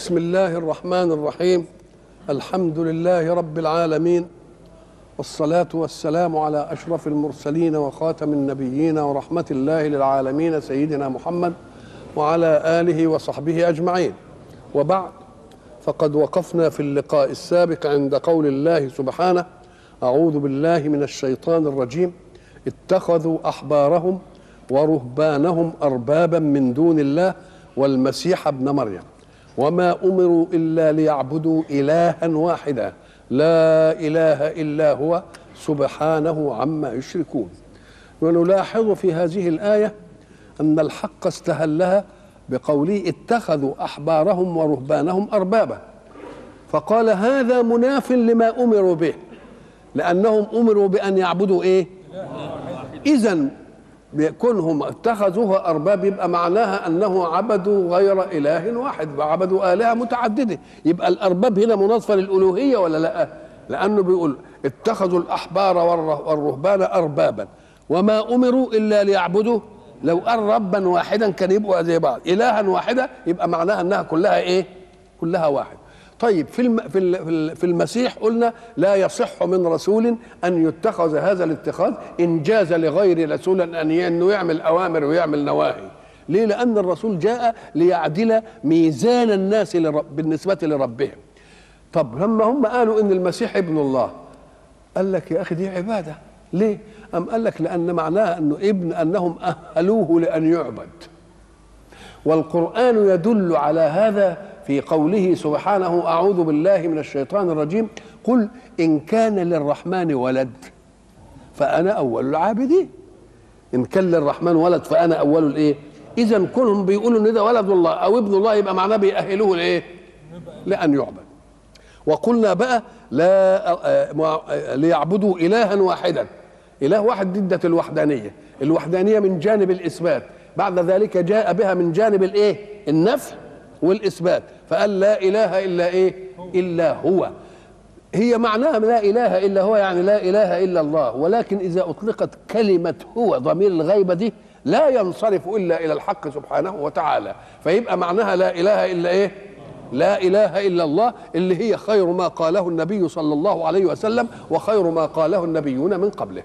بسم الله الرحمن الرحيم الحمد لله رب العالمين والصلاة والسلام على أشرف المرسلين وخاتم النبيين ورحمة الله للعالمين سيدنا محمد وعلى آله وصحبه أجمعين وبعد فقد وقفنا في اللقاء السابق عند قول الله سبحانه أعوذ بالله من الشيطان الرجيم اتخذوا أحبارهم ورهبانهم أربابا من دون الله والمسيح ابن مريم وما امروا الا ليعبدوا الها واحدا لا اله الا هو سبحانه عما يشركون ونلاحظ في هذه الايه ان الحق استهلها بقوله اتخذوا احبارهم ورهبانهم اربابا فقال هذا مناف لما امروا به لانهم امروا بان يعبدوا ايه اذا كونهم اتخذوها ارباب يبقى معناها انه عبدوا غير اله واحد وعبدوا الهه متعدده يبقى الارباب هنا مناصفه للالوهيه ولا لا لانه بيقول اتخذوا الاحبار والرهبان اربابا وما امروا الا ليعبدوا لو قال ربا واحدا كان يبقوا زي بعض الها واحده يبقى معناها انها كلها ايه كلها واحد طيب في الم في في المسيح قلنا لا يصح من رسول ان يتخذ هذا الاتخاذ ان جاز لغير رسول ان انه يعمل اوامر ويعمل نواهي ليه لان الرسول جاء ليعدل ميزان الناس لرب بالنسبه لربهم طب لما هم قالوا ان المسيح ابن الله قال لك يا اخي دي عباده ليه ام قال لك لان معناها انه ابن انهم اهلوه لان يعبد والقران يدل على هذا في قوله سبحانه اعوذ بالله من الشيطان الرجيم قل ان كان للرحمن ولد فانا اول العابدين ان كان للرحمن ولد فانا اول الايه اذا كونهم بيقولوا ان ده ولد الله او ابن الله يبقى معناه بيأهلوه لايه لان يعبد وقلنا بقى لا ليعبدوا الها واحدا اله واحد ضدة الوحدانيه الوحدانيه من جانب الاثبات بعد ذلك جاء بها من جانب الايه النفي والاثبات فقال لا اله الا ايه الا هو هي معناها لا اله الا هو يعني لا اله الا الله ولكن اذا اطلقت كلمه هو ضمير الغيبه دي لا ينصرف الا الى الحق سبحانه وتعالى فيبقى معناها لا اله الا ايه لا اله الا الله اللي هي خير ما قاله النبي صلى الله عليه وسلم وخير ما قاله النبيون من قبله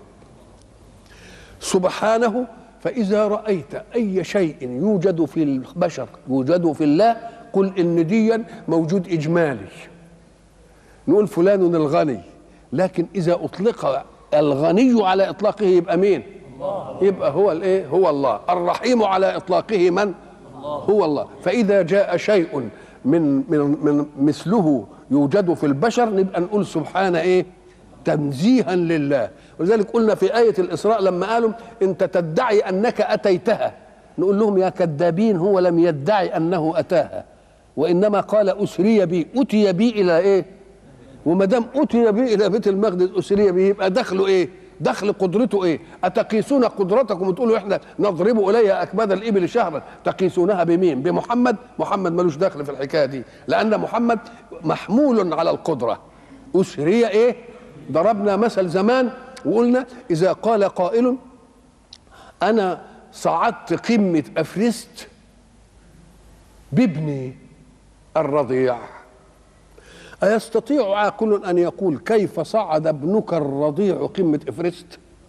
سبحانه فإذا رأيت أي شيء يوجد في البشر يوجد في الله قل إن ديا موجود إجمالي نقول فلان الغني لكن إذا أطلق الغني على إطلاقه يبقى مين الله. يبقى هو الإيه هو الله الرحيم على إطلاقه من الله. هو الله فإذا جاء شيء من من من مثله يوجد في البشر نبقى نقول سبحان إيه تنزيها لله ولذلك قلنا في آية الإسراء لما قالوا أنت تدعي أنك أتيتها نقول لهم يا كذابين هو لم يدعي أنه أتاها وإنما قال أسري بي أتي بي إلى إيه وما دام أتي بي إلى بيت المقدس أسري بي يبقى دخله إيه دخل قدرته ايه اتقيسون قدرتكم وتقولوا احنا نضرب اليها اكباد الابل شهرا تقيسونها بمين بمحمد محمد ملوش دخل في الحكايه دي لان محمد محمول على القدره اسري ايه ضربنا مثل زمان وقلنا إذا قال قائل أنا صعدت قمة أفرست بابني الرضيع أيستطيع عاقل أن يقول كيف صعد ابنك الرضيع قمة إفرست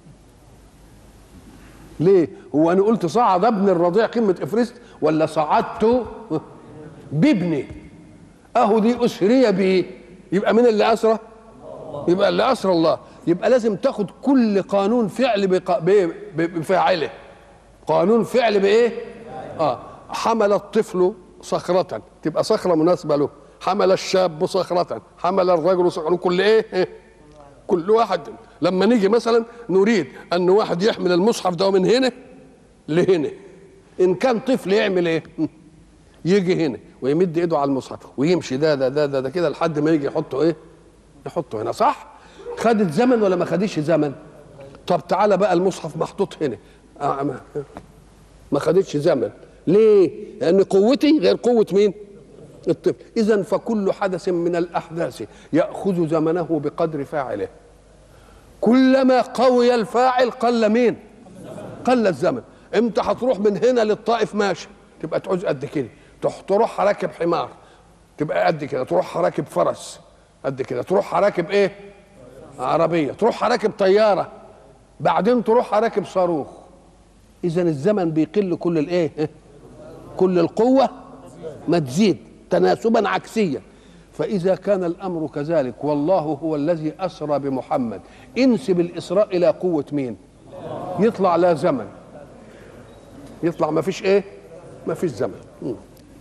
ليه هو أنا قلت صعد ابن الرضيع قمة إفرست ولا صعدت بابني أهو دي أسري به يبقى من اللي أسرى يبقى اللي أسرى الله يبقى لازم تاخد كل قانون فعل بق... ب... بفاعله قانون فعل بايه اه حمل الطفل صخرة تبقى صخرة مناسبة له حمل الشاب صخرة حمل الرجل صخرة كل ايه, إيه؟ كل واحد لما نيجي مثلا نريد ان واحد يحمل المصحف ده من هنا لهنا ان كان طفل يعمل ايه يجي هنا ويمد ايده على المصحف ويمشي ده ده ده ده, ده كده لحد ما يجي يحطه ايه يحطه هنا صح خدت زمن ولا ما خدتش زمن طب تعالى بقى المصحف محطوط هنا آه ما, ما خدتش زمن ليه لان قوتي غير قوه مين الطفل اذا فكل حدث من الاحداث ياخذ زمنه بقدر فاعله كلما قوي الفاعل قل مين قل الزمن امتى هتروح من هنا للطائف ماشي تبقى تعوز قد كده تروح راكب حمار تبقى قد كده تروح راكب فرس قد كده تروح راكب ايه عربيه تروح راكب طياره بعدين تروح راكب صاروخ اذا الزمن بيقل كل الايه كل القوه ما تزيد تناسبا عكسيا فإذا كان الأمر كذلك والله هو الذي أسرى بمحمد انسب الإسراء إلى قوة مين يطلع لا زمن يطلع ما فيش إيه ما فيش زمن م.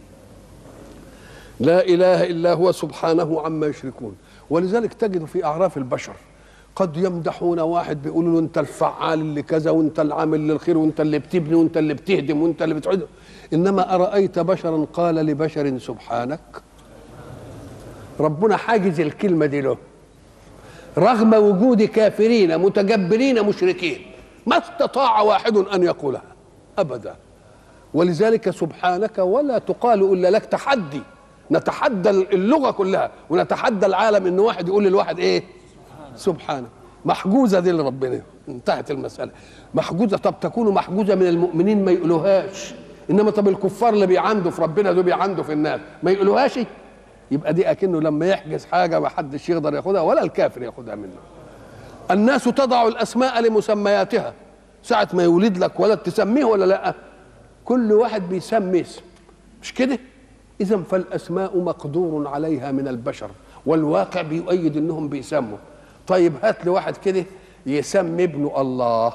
لا إله إلا هو سبحانه عما يشركون ولذلك تجد في أعراف البشر قد يمدحون واحد بيقولوا له انت الفعال اللي كذا وانت العامل للخير وانت اللي بتبني وانت اللي بتهدم وانت اللي بتعد انما ارايت بشرا قال لبشر سبحانك ربنا حاجز الكلمه دي له رغم وجود كافرين متجبرين مشركين ما استطاع واحد ان يقولها ابدا ولذلك سبحانك ولا تقال الا لك تحدي نتحدى اللغه كلها ونتحدى العالم ان واحد يقول للواحد ايه سبحانه محجوزه دي لربنا انتهت المساله محجوزه طب تكون محجوزه من المؤمنين ما يقولوهاش انما طب الكفار اللي بيعندوا في ربنا دول بيعندوا في الناس ما يقولوهاش يبقى دي اكنه لما يحجز حاجه ما حدش يقدر ياخدها ولا الكافر ياخدها منه الناس تضع الاسماء لمسمياتها ساعه ما يولد لك ولد تسميه ولا لا كل واحد بيسمي اسم مش كده اذا فالاسماء مقدور عليها من البشر والواقع بيؤيد انهم بيسموا طيب هات لي واحد كده يسمي ابنه الله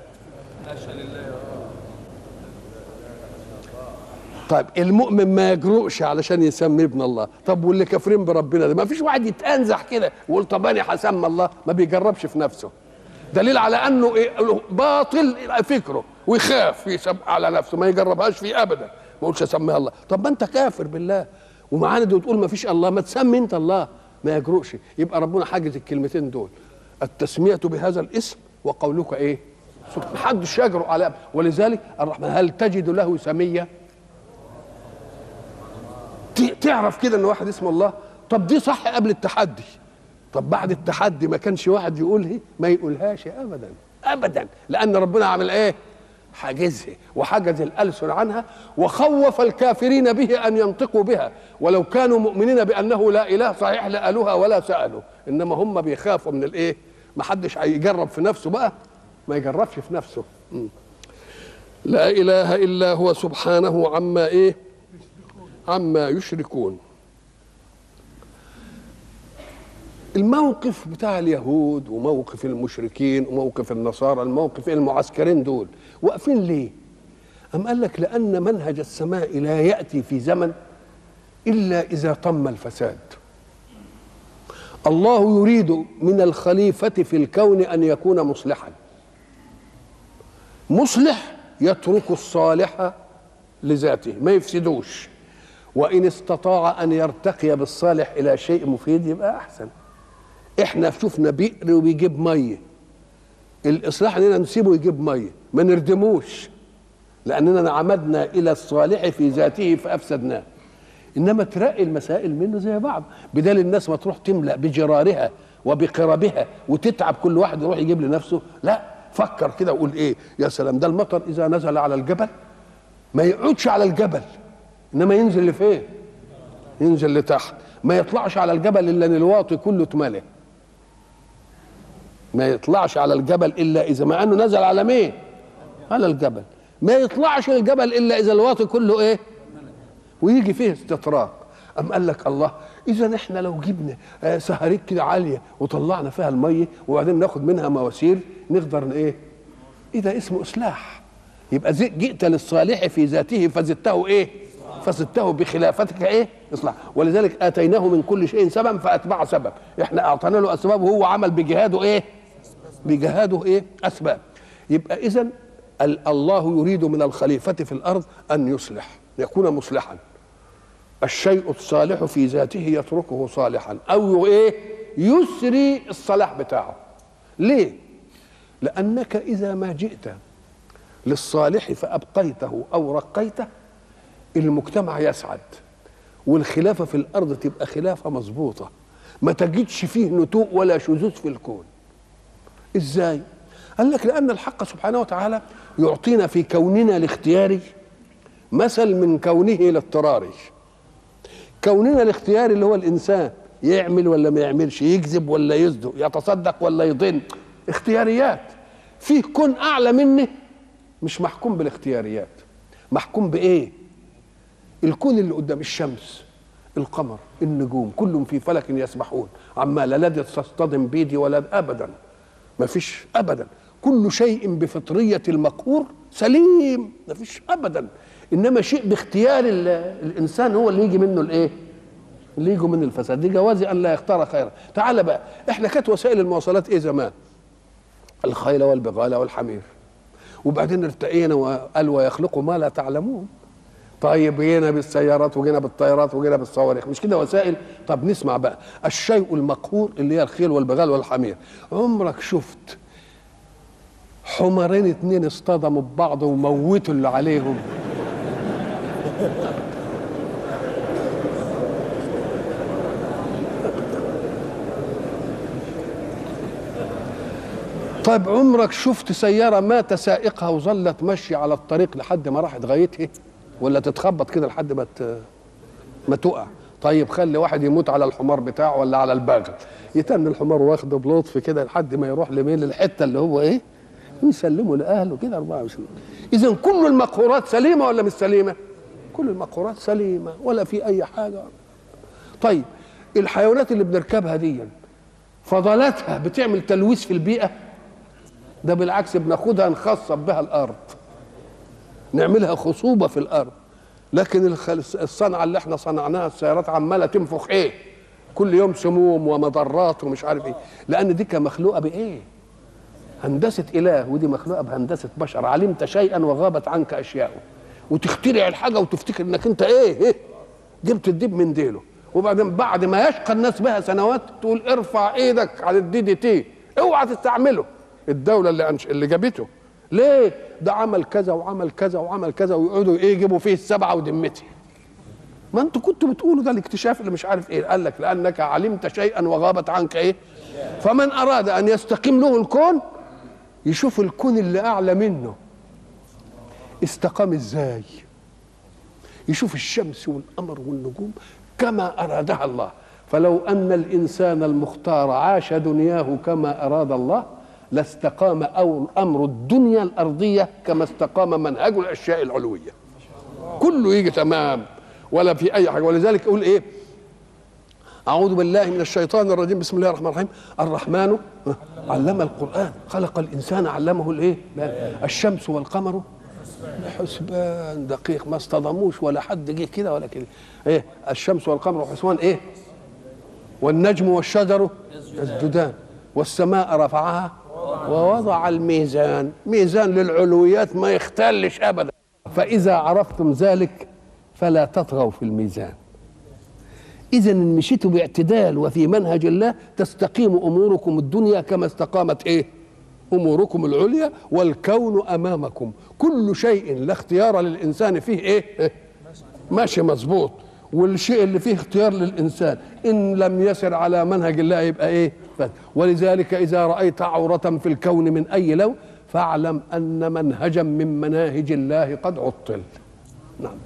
طيب المؤمن ما يجرؤش علشان يسمي ابن الله طب واللي كافرين بربنا ده ما فيش واحد يتأنزح كده ويقول طب انا هسمى الله ما بيجربش في نفسه دليل على انه إيه باطل فكره ويخاف يسمى على نفسه ما يجربهاش فيه ابدا ما يقولش اسميها الله طب ما انت كافر بالله ومعاند وتقول ما فيش الله ما تسمي انت الله ما يجرؤش يبقى ربنا حاجز الكلمتين دول التسمية بهذا الاسم وقولك ايه محدش يجرؤ على ولذلك الرحمن هل تجد له سميه تعرف كده ان واحد اسمه الله طب دي صح قبل التحدي طب بعد التحدي ما كانش واحد يقول هي ما يقولهاش ابدا ابدا لان ربنا عمل ايه حاجزها وحجز الالسن عنها وخوف الكافرين به ان ينطقوا بها ولو كانوا مؤمنين بانه لا اله صحيح لقالوها ولا سالوا انما هم بيخافوا من الايه ما حدش هيجرب في نفسه بقى ما يجربش في نفسه م. لا اله الا هو سبحانه عما ايه عما يشركون الموقف بتاع اليهود وموقف المشركين وموقف النصارى الموقف المعسكرين دول واقفين ليه أم قال لك لأن منهج السماء لا يأتي في زمن إلا إذا طم الفساد الله يريد من الخليفة في الكون أن يكون مصلحا مصلح يترك الصالح لذاته ما يفسدوش وإن استطاع أن يرتقي بالصالح إلى شيء مفيد يبقى أحسن إحنا شفنا بئر وبيجيب مية الإصلاح إننا نسيبه يجيب مية ما نردموش لأننا عمدنا إلى الصالح في ذاته فأفسدناه إنما ترقي المسائل منه زي بعض بدال الناس ما تروح تملأ بجرارها وبقربها وتتعب كل واحد يروح يجيب لنفسه لا فكر كده وقول ايه يا سلام ده المطر اذا نزل على الجبل ما يقعدش على الجبل انما ينزل لفين ينزل لتحت ما يطلعش على الجبل الا ان الواطي كله اتملى ما يطلعش على الجبل الا اذا مع انه نزل على مين على الجبل ما يطلعش الجبل الا اذا الواطي كله ايه ويجي فيه استطراق أم قال لك الله إذا إحنا لو جبنا آه سهريك كده عالية وطلعنا فيها المية وبعدين ناخد منها مواسير نقدر إيه؟ إذا اسمه إصلاح يبقى جئت للصالح في ذاته فزدته إيه؟ فزدته بخلافتك إيه؟ إصلاح ولذلك آتيناه من كل شيء سبب فأتبع سبب إحنا أعطينا له أسباب وهو عمل بجهاده إيه؟ بجهاده إيه؟ أسباب يبقى إذا الله يريد من الخليفة في الأرض أن يصلح يكون مصلحا الشيء الصالح في ذاته يتركه صالحا او ايه يسري الصلاح بتاعه ليه لانك اذا ما جئت للصالح فابقيته او رقيته المجتمع يسعد والخلافه في الارض تبقى خلافه مظبوطه ما تجدش فيه نتوء ولا شذوذ في الكون ازاي قال لك لان الحق سبحانه وتعالى يعطينا في كوننا الاختياري مثل من كونه الاضطراري كوننا الاختيار اللي هو الانسان يعمل ولا ما يعملش يكذب ولا يصدق يتصدق ولا يضن اختياريات فيه كون اعلى مني مش محكوم بالاختياريات محكوم بايه الكون اللي قدام الشمس القمر النجوم كلهم في فلك يسبحون عمال لا تصطدم بيدي ولا ابدا ما فيش ابدا كل شيء بفطريه المقهور سليم ما فيش ابدا انما شيء باختيار الانسان هو اللي يجي منه الايه اللي يجي منه الفساد دي جوازي ان لا يختار خيرا تعال بقى احنا كانت وسائل المواصلات ايه زمان الخيل والبغال والحمير وبعدين ارتقينا وقال ويخلق ما لا تعلمون طيب جينا بالسيارات وجينا بالطيارات وجينا بالصواريخ مش كده وسائل طب نسمع بقى الشيء المقهور اللي هي الخيل والبغال والحمير عمرك شفت حمارين اتنين اصطدموا ببعض وموتوا اللي عليهم طيب عمرك شفت سيارة مات سائقها وظلت ماشية على الطريق لحد ما راحت غايتها ولا تتخبط كده لحد ما ما تقع طيب خلي واحد يموت على الحمار بتاعه ولا على البغل يتن الحمار واخده بلطف كده لحد ما يروح لمين للحته اللي هو ايه ويسلمه لاهله كده 24 اذا كل المقهورات سليمه ولا مش سليمه كل المقهورات سليمه ولا في اي حاجه طيب الحيوانات اللي بنركبها دي فضلاتها بتعمل تلويث في البيئه ده بالعكس بناخدها نخصب بها الارض نعملها خصوبه في الارض لكن الصنعه اللي احنا صنعناها السيارات عماله تنفخ ايه كل يوم سموم ومضرات ومش عارف ايه لان دي مخلوقه بايه هندسه اله ودي مخلوقه بهندسه بشر علمت شيئا وغابت عنك اشياء وتخترع الحاجه وتفتكر انك انت ايه ايه جبت الدب من ديله وبعدين بعد ما يشقى الناس بها سنوات تقول ارفع ايدك على الدي دي تي اوعى تستعمله الدوله اللي أنش... اللي جابته ليه ده عمل كذا وعمل كذا وعمل كذا ويقعدوا ايه يجيبوا فيه السبعه ودمتي ما انتوا كنتوا بتقولوا ده الاكتشاف اللي مش عارف ايه قال لك لانك علمت شيئا وغابت عنك ايه فمن اراد ان يستقيم له الكون يشوف الكون اللي اعلى منه استقام ازاي يشوف الشمس والقمر والنجوم كما ارادها الله فلو ان الانسان المختار عاش دنياه كما اراد الله لاستقام أو امر الدنيا الارضيه كما استقام منهج الاشياء العلويه كله يجي تمام ولا في اي حاجه ولذلك يقول ايه أعوذ بالله من الشيطان الرجيم بسم الله الرحمن الرحيم الرحمن علم القرآن خلق الإنسان علمه الإيه الشمس والقمر حسبان دقيق ما اصطدموش ولا حد جه كده ولا كده ايه الشمس والقمر حسبان ايه والنجم والشجر يسجدان والسماء رفعها ووضع الميزان ميزان للعلويات ما يختلش ابدا فاذا عرفتم ذلك فلا تطغوا في الميزان اذا ان مشيتوا باعتدال وفي منهج الله تستقيم اموركم الدنيا كما استقامت ايه اموركم العليا والكون امامكم كل شيء لا اختيار للانسان فيه ايه ماشي مظبوط والشيء اللي فيه اختيار للانسان ان لم يسر على منهج الله يبقى ايه ولذلك اذا رايت عوره في الكون من اي لون فاعلم ان منهجا من مناهج الله قد عطل نعم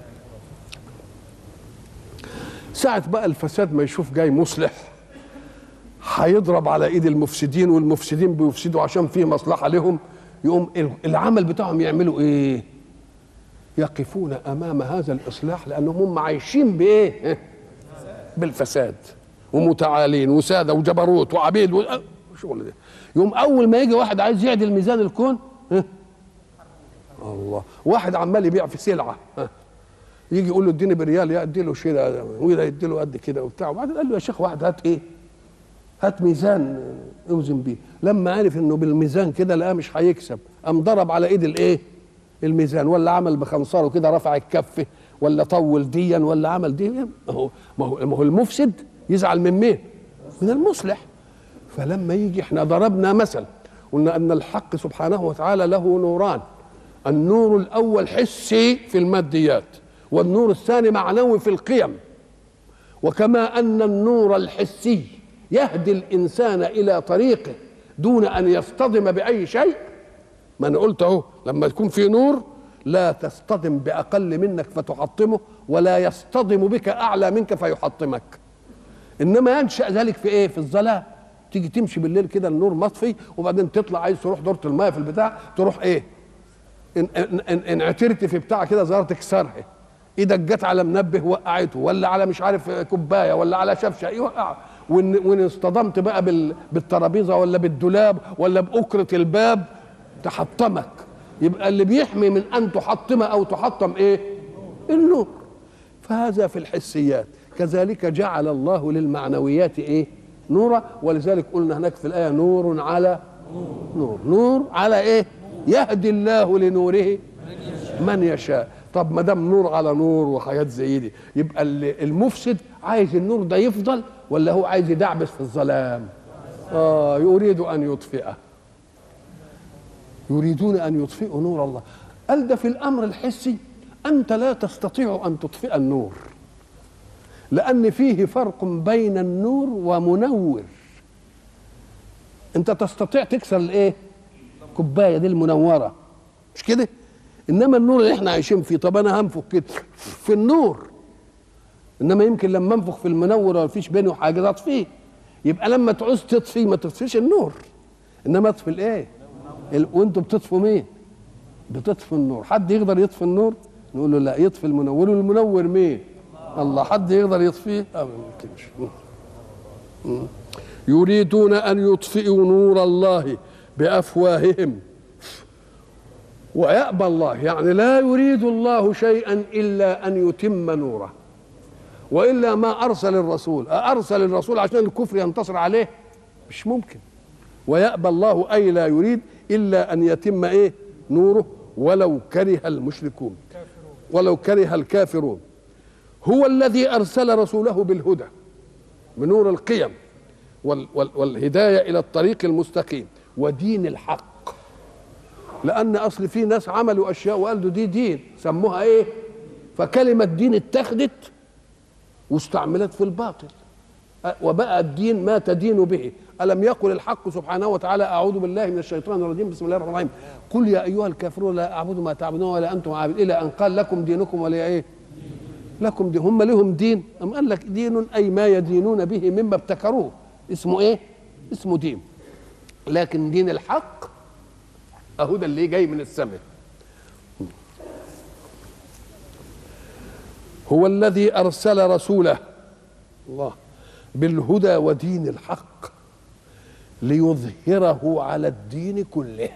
ساعة بقى الفساد ما يشوف جاي مصلح هيضرب على ايد المفسدين والمفسدين بيفسدوا عشان فيه مصلحة لهم يقوم العمل بتاعهم يعملوا ايه يقفون امام هذا الاصلاح لانهم هم عايشين بايه بالفساد ومتعالين وساده وجبروت وعبيد وشغل ده يوم اول ما يجي واحد عايز يعدل ميزان الكون ها الله واحد عمال يبيع في سلعه ها يجي يقول له اديني بريال يدي له كده وده يدي له قد كده وبتاع وبعدين قال له يا شيخ واحد هات ايه هات ميزان اوزن بيه لما عرف انه بالميزان كده لقاه مش هيكسب قام ضرب على ايد الايه الميزان ولا عمل بخنصره كده رفع الكفه ولا طول ديا ولا عمل دي ما هو ما هو ما هو المفسد يزعل من مين؟ من المصلح فلما يجي احنا ضربنا مثل قلنا ان الحق سبحانه وتعالى له نوران النور الاول حسي في الماديات والنور الثاني معنوي في القيم وكما ان النور الحسي يهدي الانسان الى طريقه دون ان يصطدم باي شيء ما انا قلت اهو لما يكون في نور لا تصطدم باقل منك فتحطمه ولا يصطدم بك اعلى منك فيحطمك انما ينشا ذلك في ايه في الظلام تيجي تمشي بالليل كده النور مطفي وبعدين تطلع عايز تروح دوره الماء في البتاع تروح ايه ان ان ان, إن عثرت في بتاع كده ظهر تكسرها ايدك جت على منبه وقعته ولا على مش عارف كوبايه ولا على شفشه يوقع وان وان اصطدمت بقى بال بالترابيزه ولا بالدولاب ولا باكره الباب تحطمك يبقى اللي بيحمي من ان تحطم او تحطم ايه النور فهذا في الحسيات كذلك جعل الله للمعنويات ايه نورا ولذلك قلنا هناك في الايه نور على نور نور على ايه يهدي الله لنوره من يشاء طب ما دام نور على نور وحاجات زي دي يبقى المفسد عايز النور ده يفضل ولا هو عايز يدعبس في الظلام اه يريد ان يطفئه يريدون ان يطفئوا نور الله قال ده في الامر الحسي انت لا تستطيع ان تطفئ النور لان فيه فرق بين النور ومنور انت تستطيع تكسر الايه الكوبايه دي المنوره مش كده انما النور اللي احنا عايشين فيه طب انا هنفخ كده في النور انما يمكن لما انفخ في المنور ما فيش بينه حاجه تطفيه يبقى لما تعوز تطفي ما تطفيش النور انما اطفي الايه وانتوا بتطفوا مين بتطفوا النور حد يقدر يطفي النور نقول له لا يطفي المنور والمنور مين الله حد يقدر يطفيه اه ما يمكنش يريدون ان يطفئوا نور الله بافواههم ويأبى الله يعني لا يريد الله شيئا إلا أن يتم نوره وإلا ما أرسل الرسول أرسل الرسول عشان الكفر ينتصر عليه مش ممكن ويأبى الله أي لا يريد إلا أن يتم إيه نوره ولو كره المشركون ولو كره الكافرون هو الذي أرسل رسوله بالهدى بنور القيم وال وال والهداية إلى الطريق المستقيم ودين الحق لان اصل في ناس عملوا اشياء وقالوا دي دين سموها ايه فكلمه دين اتخذت واستعملت في الباطل وبقى الدين ما تدين به الم يقل الحق سبحانه وتعالى اعوذ بالله من الشيطان الرجيم بسم الله الرحمن الرحيم قل يا ايها الكافرون لا اعبد ما تعبدون ولا انتم عابدون الى ان قال لكم دينكم ولا ايه لكم دين هم لهم دين ام قال لك دين اي ما يدينون به مما ابتكروه اسمه ايه اسمه دين لكن دين الحق اهو ده اللي جاي من السماء هو الذي ارسل رسوله الله بالهدى ودين الحق ليظهره على الدين كله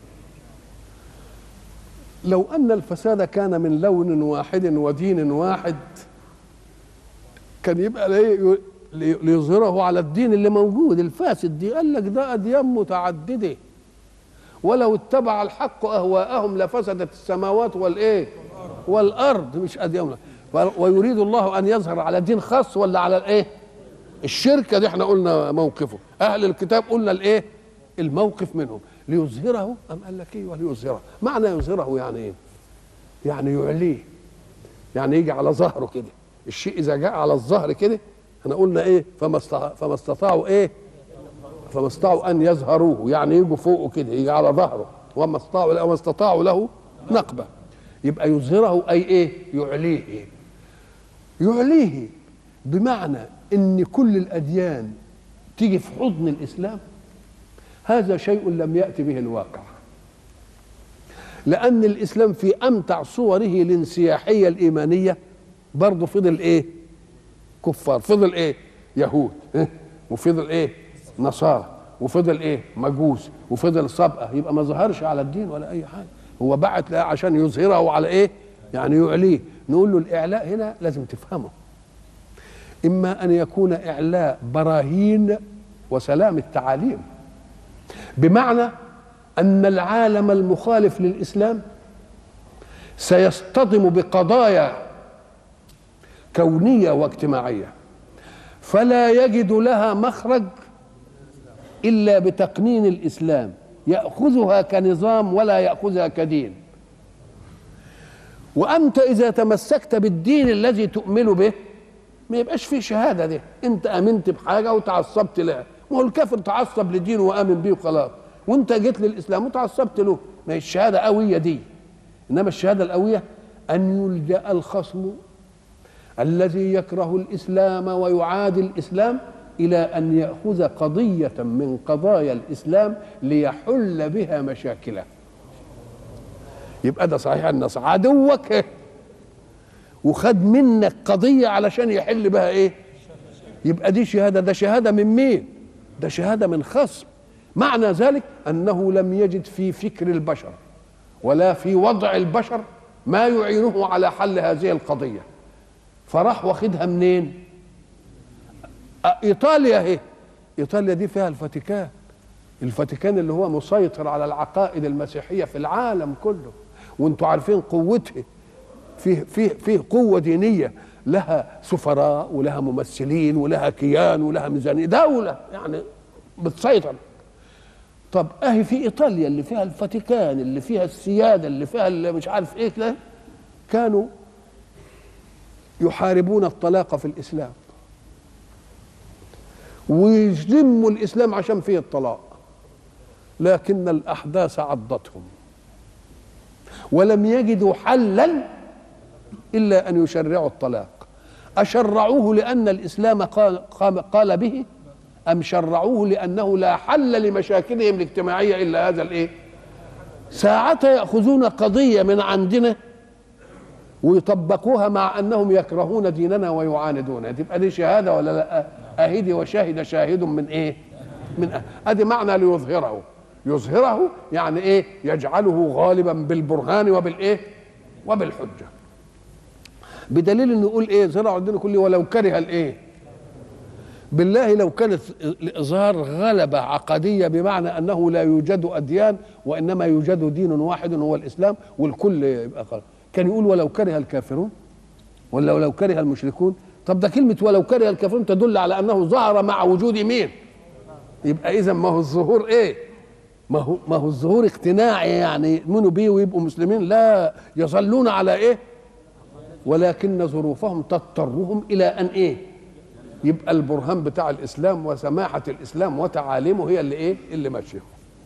لو ان الفساد كان من لون واحد ودين واحد كان يبقى ليظهره على الدين اللي موجود الفاسد دي قال لك ده اديان متعدده ولو اتبع الحق اهواءهم لفسدت السماوات والايه والارض مش اديان ويريد الله ان يظهر على دين خاص ولا على الايه الشركه دي احنا قلنا موقفه اهل الكتاب قلنا الايه الموقف منهم ليظهره ام قال لك ايه وليظهره معنى يظهره يعني ايه يعني يعليه يعني يجي على ظهره كده الشيء اذا جاء على الظهر كده احنا قلنا ايه فما فما استطاعوا ايه فما استطاعوا ان يظهروه يعني يجوا فوقه كده يجي على ظهره وما استطاعوا وما استطاعوا له نقبه يبقى يظهره اي ايه يعليه إيه؟ يعليه بمعنى ان كل الاديان تيجي في حضن الاسلام هذا شيء لم ياتي به الواقع لان الاسلام في امتع صوره الانسياحيه الايمانيه برضه فضل ايه كفار فضل ايه يهود وفضل ايه نصارى وفضل ايه مجوس وفضل سبقه يبقى ما ظهرش على الدين ولا اي حاجه هو بعت عشان يظهره على ايه يعني يعليه نقول له الاعلاء هنا لازم تفهمه اما ان يكون اعلاء براهين وسلام التعاليم بمعنى ان العالم المخالف للاسلام سيصطدم بقضايا كونيه واجتماعيه فلا يجد لها مخرج الا بتقنين الاسلام ياخذها كنظام ولا ياخذها كدين وانت اذا تمسكت بالدين الذي تؤمن به ما يبقاش فيه شهاده دي انت امنت بحاجه وتعصبت لها ما هو الكافر تعصب لدينه وامن بيه وخلاص وانت جيت للاسلام وتعصبت له ما هي الشهاده قويه دي انما الشهاده القويه ان يلجا الخصم الذي يكره الاسلام ويعادي الاسلام الى ان ياخذ قضيه من قضايا الاسلام ليحل بها مشاكله يبقى ده صحيح النص عدوك وخد منك قضيه علشان يحل بها ايه يبقى دي شهاده ده شهاده من مين ده شهاده من خصم معنى ذلك انه لم يجد في فكر البشر ولا في وضع البشر ما يعينه على حل هذه القضيه فراح واخدها منين ايطاليا اهي ايطاليا دي فيها الفاتيكان الفاتيكان اللي هو مسيطر على العقائد المسيحيه في العالم كله وانتم عارفين قوته فيه فيه فيه قوه دينيه لها سفراء ولها ممثلين ولها كيان ولها ميزانيه دوله يعني بتسيطر طب اهي في ايطاليا اللي فيها الفاتيكان اللي فيها السياده اللي فيها اللي مش عارف ايه كده كانوا يحاربون الطلاق في الاسلام ويذموا الاسلام عشان فيه الطلاق لكن الاحداث عضتهم ولم يجدوا حلا الا ان يشرعوا الطلاق اشرعوه لان الاسلام قال, قال به ام شرعوه لانه لا حل لمشاكلهم الاجتماعيه الا هذا الايه ساعة ياخذون قضيه من عندنا ويطبقوها مع انهم يكرهون ديننا ويعاندون تبقى دي شهاده ولا لا اهدي وشهد شاهد من ايه من أه. ادي معنى ليظهره يظهره يعني ايه يجعله غالبا بالبرهان وبالايه وبالحجه بدليل انه يقول ايه زرعوا الدين كله ولو كره الايه بالله لو كانت الاظهار غلبه عقديه بمعنى انه لا يوجد اديان وانما يوجد دين واحد هو الاسلام والكل يبقى خلاص كان يقول ولو كره الكافرون ولا ولو كره المشركون طب ده كلمه ولو كره الكافرون تدل على انه ظهر مع وجود مين يبقى اذا ما هو الظهور ايه ما هو ما هو الظهور اقتناعي يعني يؤمنوا بيه ويبقوا مسلمين لا يظلون على ايه ولكن ظروفهم تضطرهم الى ان ايه يبقى البرهان بتاع الاسلام وسماحه الاسلام وتعاليمه هي اللي ايه اللي ماشيه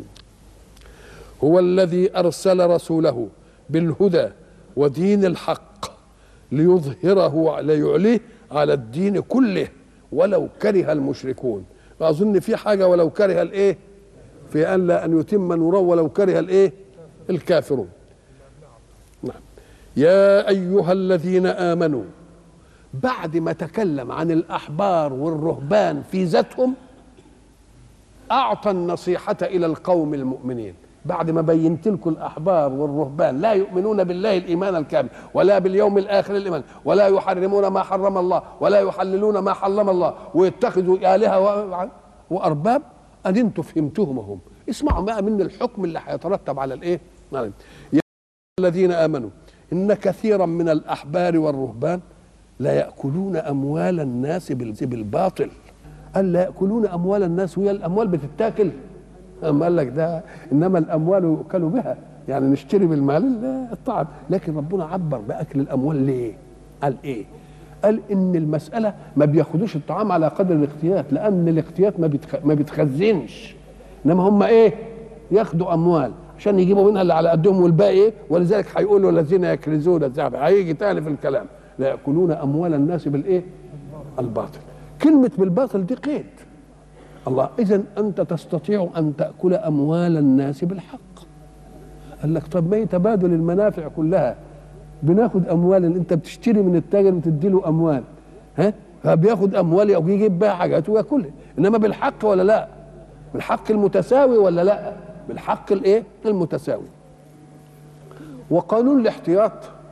هو الذي ارسل رسوله بالهدى ودين الحق ليظهره ليعليه على الدين كله ولو كره المشركون اظن في حاجه ولو كره الايه في ان لا ان يتم نوره ولو كره الايه الكافرون نعم يا ايها الذين امنوا بعد ما تكلم عن الاحبار والرهبان في ذاتهم اعطى النصيحه الى القوم المؤمنين بعد ما بينت لكم الاحبار والرهبان لا يؤمنون بالله الايمان الكامل ولا باليوم الاخر الايمان ولا يحرمون ما حرم الله ولا يحللون ما حرم الله ويتخذوا الهه وارباب ان انتم فهمتهم هم اسمعوا بقى من الحكم اللي هيترتب على الايه يا الذين امنوا ان كثيرا من الاحبار والرهبان لا ياكلون اموال الناس بالباطل قال لا ياكلون اموال الناس وهي الاموال بتتاكل أما قال لك ده انما الاموال يؤكل بها يعني نشتري بالمال الطعام لكن ربنا عبر باكل الاموال ليه قال ايه قال ان المساله ما بياخدوش الطعام على قدر الاختيات لان الاختيات ما بيتخ... ما بيتخزنش انما هم ايه ياخدوا اموال عشان يجيبوا منها اللي على قدهم والباقي ايه ولذلك هيقولوا الذين يكنزون الذهب هيجي تاني في الكلام لا ياكلون اموال الناس بالايه الباطل كلمه بالباطل دي قيد الله اذا انت تستطيع ان تاكل اموال الناس بالحق قال لك طب ما تبادل المنافع كلها بناخد اموال انت بتشتري من التاجر وتدي له اموال ها فبياخد اموال او يجيب بها حاجات وياكلها انما بالحق ولا لا بالحق المتساوي ولا لا بالحق الايه المتساوي وقانون الاحتياط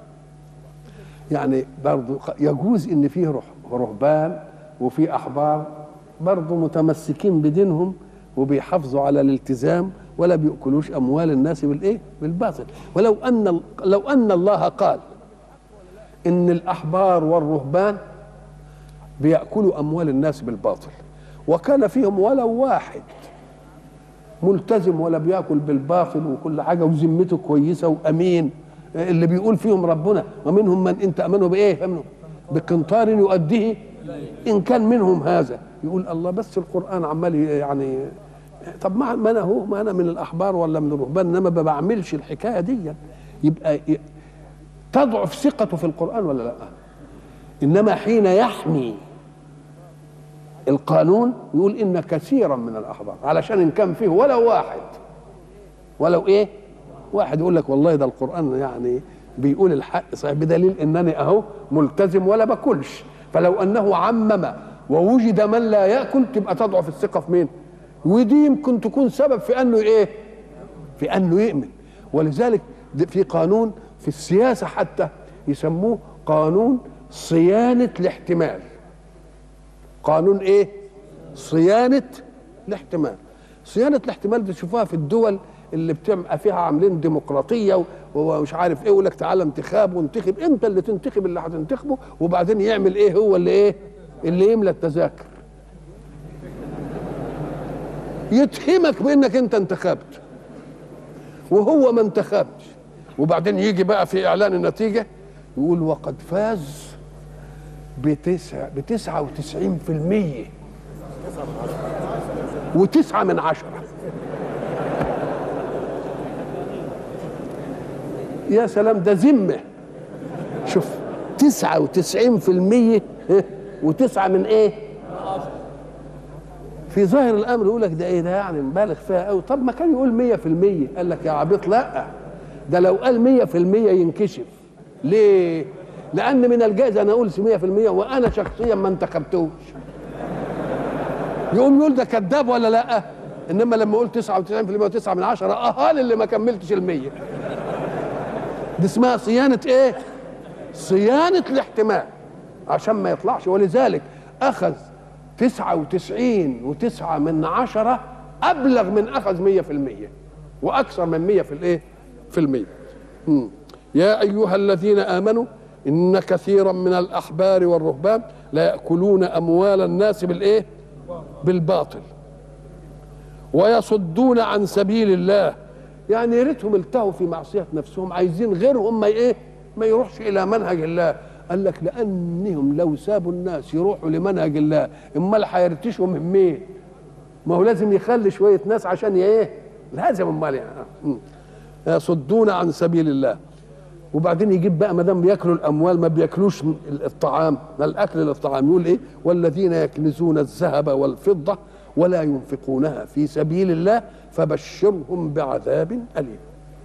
يعني برضه يجوز ان فيه رهبان وفي احبار برضه متمسكين بدينهم وبيحافظوا على الالتزام ولا بيأكلوش أموال الناس بالإيه؟ بالباطل ولو أن لو أن الله قال إن الأحبار والرهبان بيأكلوا أموال الناس بالباطل وكان فيهم ولو واحد ملتزم ولا بياكل بالباطل وكل حاجة وذمته كويسة وأمين اللي بيقول فيهم ربنا ومنهم من إن تأمنوا بإيه؟ فمنهم بقنطار يؤديه إن كان منهم هذا يقول الله بس القرآن عمال يعني طب ما انا هو ما انا من الاحبار ولا من الرهبان انما ما بعملش الحكايه دي يبقى ي- تضعف ثقته في القرآن ولا لا إنما حين يحمي القانون يقول إن كثيرا من الأحبار علشان إن كان فيه ولو واحد ولو إيه واحد يقول لك والله ده القرآن يعني بيقول الحق صحيح بدليل إنني أهو ملتزم ولا باكلش فلو أنه عمم ووجد من لا يأكل تبقى تضعف الثقة في مين ودي يمكن تكون سبب في أنه إيه في انه يؤمن ولذلك د- في قانون في السياسه حتى يسموه قانون صيانه الاحتمال قانون ايه صيانه الاحتمال صيانه الاحتمال دي تشوفوها في الدول اللي بتبقى فيها عاملين ديمقراطيه و- ومش عارف ايه يقول لك تعالى انتخاب وانتخب انت اللي تنتخب اللي هتنتخبه وبعدين يعمل ايه هو اللي ايه اللي يملى التذاكر يتهمك بانك انت انتخبت وهو ما انتخبش وبعدين يجي بقى في اعلان النتيجه يقول وقد فاز بتسعة بتسعة وتسعين في المية وتسعة من عشرة يا سلام ده ذمة شوف تسعة وتسعين في المية وتسعة من ايه في ظاهر الامر يقول لك ده ايه ده يعني مبالغ فيها قوي طب ما كان يقول 100% قال لك يا عبيط لا ده لو قال 100% ينكشف ليه لان من الجائز انا اقول 100% وانا شخصيا ما انتخبتوش يقوم يقول ده كذاب ولا لا انما لما اقول 99% و9 من عشرة اهال اللي ما كملتش المية دي اسمها صيانة ايه صيانة الاحتمال عشان ما يطلعش ولذلك اخذ تسعة وتسعين وتسعة من عشرة أبلغ من أخذ مية في المية وأكثر من مية في الإيه في المية مم. يا أيها الذين آمنوا إن كثيرا من الأحبار والرهبان لا يأكلون أموال الناس بالإيه بالباطل ويصدون عن سبيل الله يعني يا ريتهم التهوا في معصية نفسهم عايزين غيرهم ما إيه ما يروحش إلى منهج الله قال لك لانهم لو سابوا الناس يروحوا لمنهج الله امال هيرتشوا من مين؟ ما هو لازم يخلي شويه ناس عشان ايه؟ لازم امال يعني مم. يصدون عن سبيل الله وبعدين يجيب بقى ما دام بياكلوا الاموال ما بياكلوش الطعام ما الاكل للطعام يقول ايه؟ والذين يكنزون الذهب والفضه ولا ينفقونها في سبيل الله فبشرهم بعذاب اليم.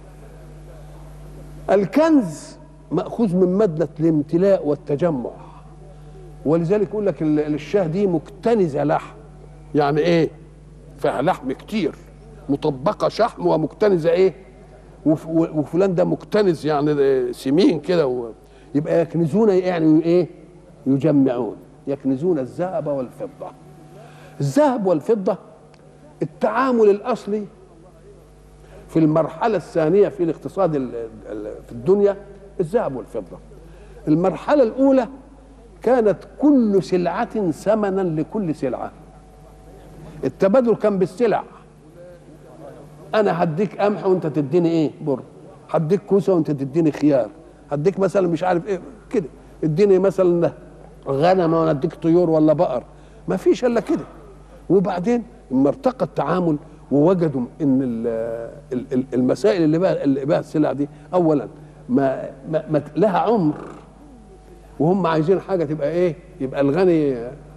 الكنز ماخوذ من ماده الامتلاء والتجمع ولذلك يقول لك ال- الشاه دي مكتنزه لحم يعني ايه فيها لحم كتير مطبقه شحم ومكتنزه ايه وف- وفلان ده مكتنز يعني ده سمين كده و- يبقى يكنزون يعني ايه يجمعون يكنزون الذهب والفضه الذهب والفضه التعامل الاصلي في المرحلة الثانية في الاقتصاد ال- ال- في الدنيا الذهب والفضة المرحلة الأولى كانت كل سلعة ثمنا لكل سلعة التبادل كان بالسلع أنا هديك قمح وأنت تديني إيه بر هديك كوسة وأنت تديني خيار هديك مثلا مش عارف إيه كده اديني مثلا غنم وأنا أديك طيور ولا بقر ما فيش إلا كده وبعدين لما ارتقى التعامل ووجدوا ان ال- ال- ال- المسائل اللي بقى اللي بقى السلع دي اولا ما, ما, ما لها عمر وهم عايزين حاجه تبقى ايه يبقى الغني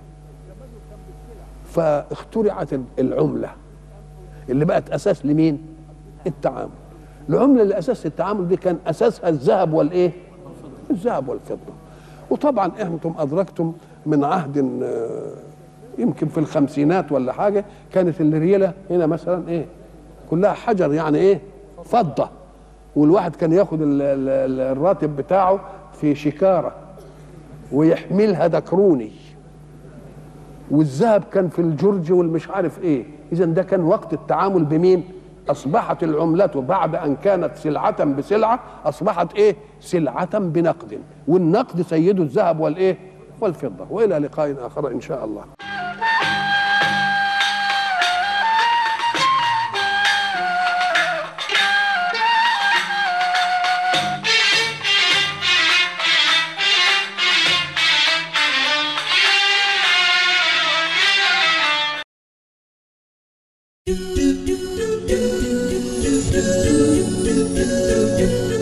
فاخترعت العمله اللي بقت اساس لمين التعامل العمله اللي اساس التعامل دي كان اساسها الذهب والايه الذهب والفضه وطبعا انتم ادركتم من عهد آه، يمكن في الخمسينات ولا حاجه كانت الرياله هنا مثلا ايه كلها حجر يعني ايه فضه والواحد كان ياخد ال- ال- ال- الراتب بتاعه في شكاره ويحملها دكروني والذهب كان في الجرج والمش عارف ايه اذا ده كان وقت التعامل بمين اصبحت العملة بعد ان كانت سلعة بسلعة اصبحت ايه سلعة بنقد والنقد سيد الذهب والايه والفضة والى لقاء اخر ان شاء الله do do do do do do do do do